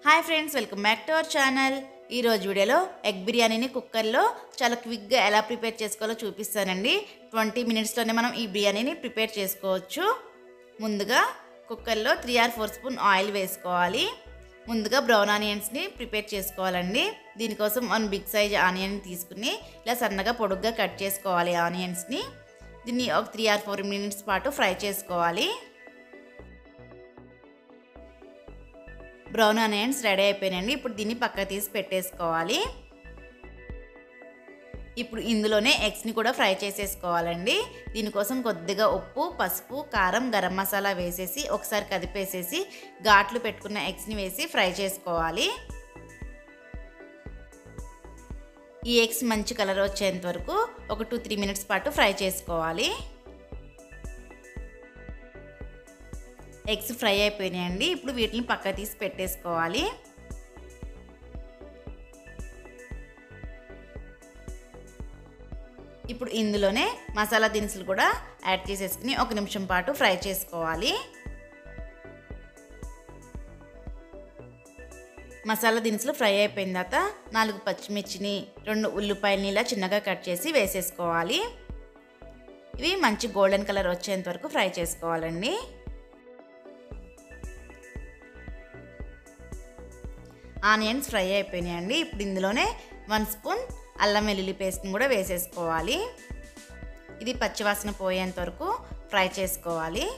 hi friends welcome back to our channel ఈ రోజు వీడియోలో ఎగ్ బిర్యానీని కుక్కర్లో చాలా క్విక్గా ఎలా ప్రిపేర్ చేసుకోవాలో చూపిస్తానండి ట్వంటీ మినిట్స్లోనే మనం ఈ బిర్యానీని ప్రిపేర్ చేసుకోవచ్చు ముందుగా కుక్కర్లో three or four spoon oil వేసుకోవాలి ముందుగా బ్రౌన్ ఆనియన్స్ని ప్రిపేర్ చేసుకోవాలండి దీనికోసం వన్ బిగ్ సైజ్ ఆనియన్ తీసుకుని ఇలా సన్నగా పొడుగ్గా కట్ చేసుకోవాలి ఆనియన్స్ని దీన్ని ఒక త్రీ ఆర్ ఫోర్ మినిట్స్ పాటు ఫ్రై చేసుకోవాలి బ్రౌన్ ఆనియన్స్ రెడీ అయిపోయినాయండి ఇప్పుడు దీన్ని పక్క తీసి పెట్టేసుకోవాలి ఇప్పుడు ఇందులోనే ఎగ్స్ని కూడా ఫ్రై చేసేసుకోవాలండి దీనికోసం కొద్దిగా ఉప్పు పసుపు కారం గరం మసాలా వేసేసి ఒకసారి కదిపేసేసి ఘాట్లు పెట్టుకున్న ఎగ్స్ని వేసి ఫ్రై చేసుకోవాలి ఈ ఎగ్స్ మంచి కలర్ వచ్చేంత వరకు ఒక టూ త్రీ మినిట్స్ పాటు ఫ్రై చేసుకోవాలి ఎగ్స్ ఫ్రై అయిపోయినాయండి ఇప్పుడు వీటిని పక్క తీసి పెట్టేసుకోవాలి ఇప్పుడు ఇందులోనే మసాలా దినుసులు కూడా యాడ్ చేసేసుకుని ఒక నిమిషం పాటు ఫ్రై చేసుకోవాలి మసాలా దినుసులు ఫ్రై అయిపోయిన తర్వాత నాలుగు పచ్చిమిర్చిని రెండు ఉల్లిపాయలని ఇలా చిన్నగా కట్ చేసి వేసేసుకోవాలి ఇవి మంచి గోల్డెన్ కలర్ వచ్చేంత వరకు ఫ్రై చేసుకోవాలండి ఆనియన్స్ ఫ్రై అయిపోయినాయండి ఇప్పుడు ఇందులోనే వన్ స్పూన్ అల్లం వెల్లుల్లి పేస్ట్ని కూడా వేసేసుకోవాలి ఇది పచ్చివాసన పోయేంత వరకు ఫ్రై చేసుకోవాలి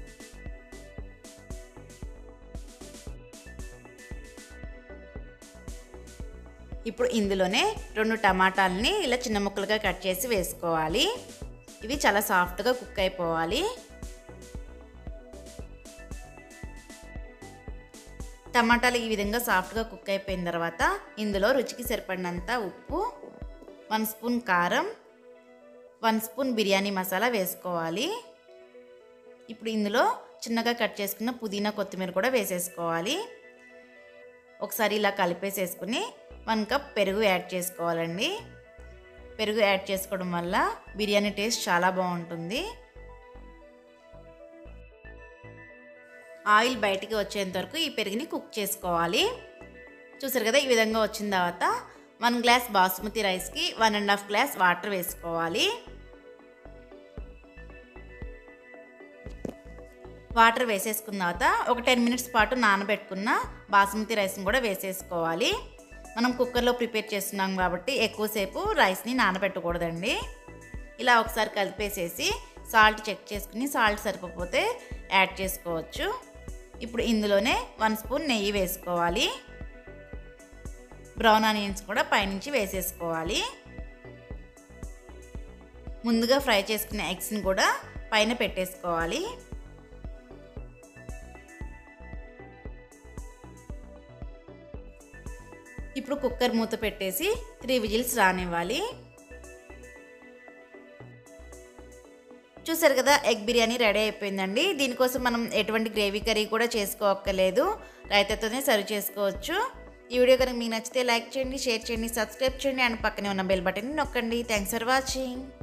ఇప్పుడు ఇందులోనే రెండు టమాటాలని ఇలా చిన్న ముక్కలుగా కట్ చేసి వేసుకోవాలి ఇవి చాలా సాఫ్ట్గా కుక్ అయిపోవాలి టమాటాలు ఈ విధంగా సాఫ్ట్గా కుక్ అయిపోయిన తర్వాత ఇందులో రుచికి సరిపడినంత ఉప్పు వన్ స్పూన్ కారం వన్ స్పూన్ బిర్యానీ మసాలా వేసుకోవాలి ఇప్పుడు ఇందులో చిన్నగా కట్ చేసుకున్న పుదీనా కొత్తిమీర కూడా వేసేసుకోవాలి ఒకసారి ఇలా కలిపేసేసుకుని వన్ కప్ పెరుగు యాడ్ చేసుకోవాలండి పెరుగు యాడ్ చేసుకోవడం వల్ల బిర్యానీ టేస్ట్ చాలా బాగుంటుంది ఆయిల్ బయటికి వచ్చేంత వరకు ఈ పెరుగుని కుక్ చేసుకోవాలి చూసారు కదా ఈ విధంగా వచ్చిన తర్వాత వన్ గ్లాస్ బాసుమతి రైస్కి one and half glass water వేసుకోవాలి వాటర్ వేసేసుకున్న తర్వాత ఒక టెన్ మినిట్స్ పాటు నానబెట్టుకున్న బాసుమతి రైస్ని కూడా వేసేసుకోవాలి మనం కుక్కర్లో ప్రిపేర్ చేస్తున్నాం కాబట్టి ఎక్కువసేపు రైస్ని నానబెట్టకూడదండి ఇలా ఒకసారి కలిపేసేసి సాల్ట్ చెక్ చేసుకుని సాల్ట్ సరిపోతే యాడ్ చేసుకోవచ్చు ఇప్పుడు ఇందులోనే వన్ స్పూన్ నెయ్యి వేసుకోవాలి బ్రౌన్ ఆనియన్స్ కూడా పైనుంచి వేసేసుకోవాలి ముందుగా ఫ్రై చేసుకున్న ఎగ్స్ని కూడా పైన పెట్టేసుకోవాలి ఇప్పుడు కుక్కర్ మూత పెట్టేసి త్రీ విజిల్స్ రానివ్వాలి చూసారు కదా ఎగ్ బిర్యానీ రెడీ అయిపోయిందండి దీనికోసం మనం ఎటువంటి గ్రేవీ కర్రీ కూడా చేసుకోవక్కర్లేదు రైతాతోనే సర్వ్ చేసుకోవచ్చు ఈ వీడియో కనుక మీకు నచ్చితే లైక్ చేయండి షేర్ చేయండి సబ్స్క్రైబ్ చేయండి అండ్ పక్కనే ఉన్న బెల్ బటన్ని నొక్కండి థ్యాంక్స్ ఫర్ వాచింగ్